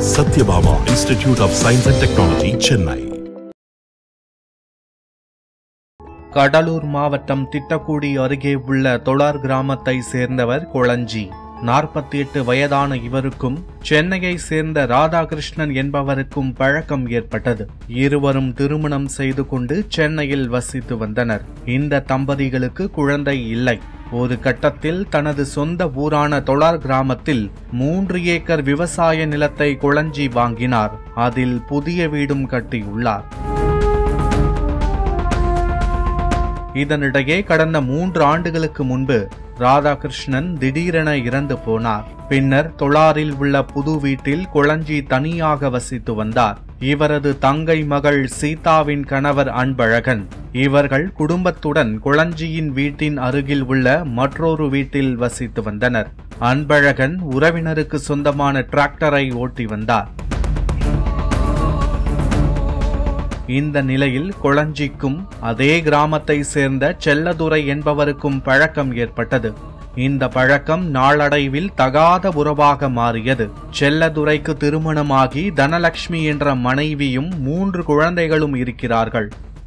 Satyabhama Institute of Science and Technology Chennai Cuddalore மாவட்டம் திட்டக்குடி அருகே உள்ள தொழார் கிராமத்தை சேர்ந்தவர் கொளஞ்சி நாற்பத்தி எட்டு வயதான இவருக்கும் சென்னையை சேர்ந்த ராதாகிருஷ்ணன் என்பவருக்கும் பழக்கம் ஏற்பட்டது இருவரும் திருமணம் செய்து கொண்டு சென்னையில் வசித்து வந்தனர் இந்த தம்பதிகளுக்கு குழந்தை இல்லை ஒரு கட்டத்தில் தனது சொந்த ஊரான தொழார் கிராமத்தில் மூன்று ஏக்கர் விவசாய நிலத்தை குளஞ்சி வாங்கினார் அதில் புதிய வீடும் கட்டியுள்ளார் இதனிடையே கடந்த மூன்று ஆண்டுகளுக்கு முன்பு ராதாகிருஷ்ணன் திடீரென இறந்து போனார் பின்னர் தொழாரில் உள்ள புது வீட்டில் குளஞ்சி தனியாக வசித்து வந்தார் இவரது தங்கை மகள் சீதாவின் கணவர் அன்பழகன் இவர்கள் குடும்பத்துடன் குளஞ்சியின் வீட்டின் அருகில் உள்ள மற்றொரு வீட்டில் வசித்து வந்தனர் அன்பழகன் உறவினருக்கு சொந்தமான டிராக்டரை ஓட்டி வந்தார் இந்த நிலையில் குளஞ்சிக்கும் அதே கிராமத்தை சேர்ந்த செல்லதுரை என்பவருக்கும் பழக்கம் ஏற்பட்டது இந்த பழக்கம் நாளடைவில் தகாத உறவாக மாறியது செல்லதுரைக்கு திருமணமாகி தனலட்சுமி என்ற மனைவியும் மூன்று குழந்தைகளும் இருக்கிறார்கள்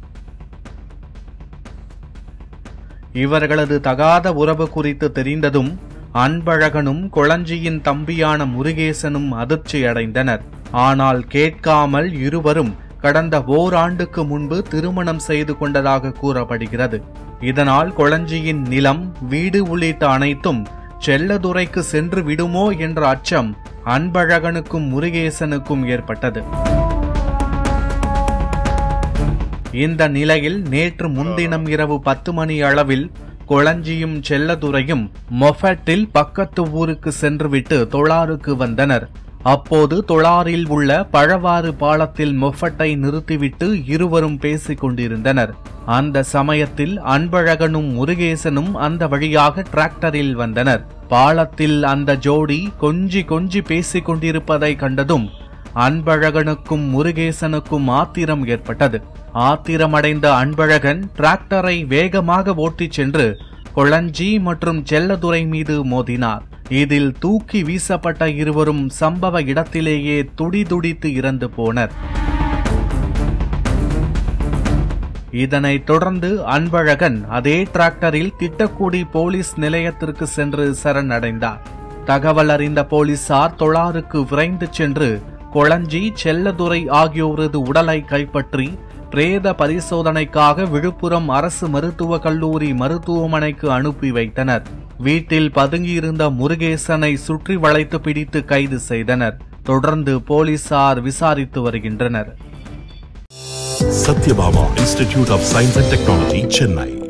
இவர்களது தகாத உறவு குறித்து தெரிந்ததும் அன்பழகனும் குளஞ்சியின் தம்பியான முருகேசனும் அதிர்ச்சி அடைந்தனர் ஆனால் கேட்காமல் இருவரும் கடந்த ஓராண்டுக்கு முன்பு திருமணம் செய்து கொண்டதாக கூறப்படுகிறது இதனால் கொளஞ்சியின் நிலம் வீடு உள்ளிட்ட அனைத்தும் செல்லதுரைக்கு சென்று விடுமோ என்ற அச்சம் அன்பழகனுக்கும் முருகேசனுக்கும் ஏற்பட்டது இந்த நிலையில் நேற்று முன்தினம் இரவு பத்து மணி அளவில் கொளஞ்சியும் செல்லதுரையும் மொஃபட்டில் பக்கத்து ஊருக்கு சென்றுவிட்டு தொழாருக்கு வந்தனர் அப்போது தொழாரில் உள்ள பழவாறு பாலத்தில் மொஃபட்டை நிறுத்திவிட்டு இருவரும் பேசிக் கொண்டிருந்தனர் அந்த சமயத்தில் அன்பழகனும் முருகேசனும் அந்த வழியாக டிராக்டரில் வந்தனர் பாலத்தில் அந்த ஜோடி கொஞ்சி கொஞ்சி பேசிக் கொண்டிருப்பதை கண்டதும் அன்பழகனுக்கும் முருகேசனுக்கும் ஆத்திரம் ஏற்பட்டது ஆத்திரமடைந்த அன்பழகன் டிராக்டரை வேகமாக ஓட்டிச் சென்று கொளஞ்சி மற்றும் செல்லதுரை மீது மோதினார் இதில் தூக்கி வீசப்பட்ட இருவரும் சம்பவ இடத்திலேயே துடிதுடித்து இறந்து போனர் இதனைத் தொடர்ந்து அன்பழகன் அதே டிராக்டரில் திட்டக்குடி போலீஸ் நிலையத்திற்கு சென்று சரணடைந்தார் தகவல் அறிந்த போலீசார் தொழாருக்கு விரைந்து சென்று கொளஞ்சி செல்லதுரை ஆகியோரது உடலை கைப்பற்றி பிரேத பரிசோதனைக்காக விழுப்புரம் அரசு மருத்துவக் கல்லூரி மருத்துவமனைக்கு அனுப்பி வைத்தனர் வீட்டில் பதுங்கியிருந்த முருகேசனை சுற்றி வளைத்து பிடித்து கைது செய்தனர் தொடர்ந்து போலீசார் விசாரித்து வருகின்றனர் Sathyabama Institute of Science and Technology Chennai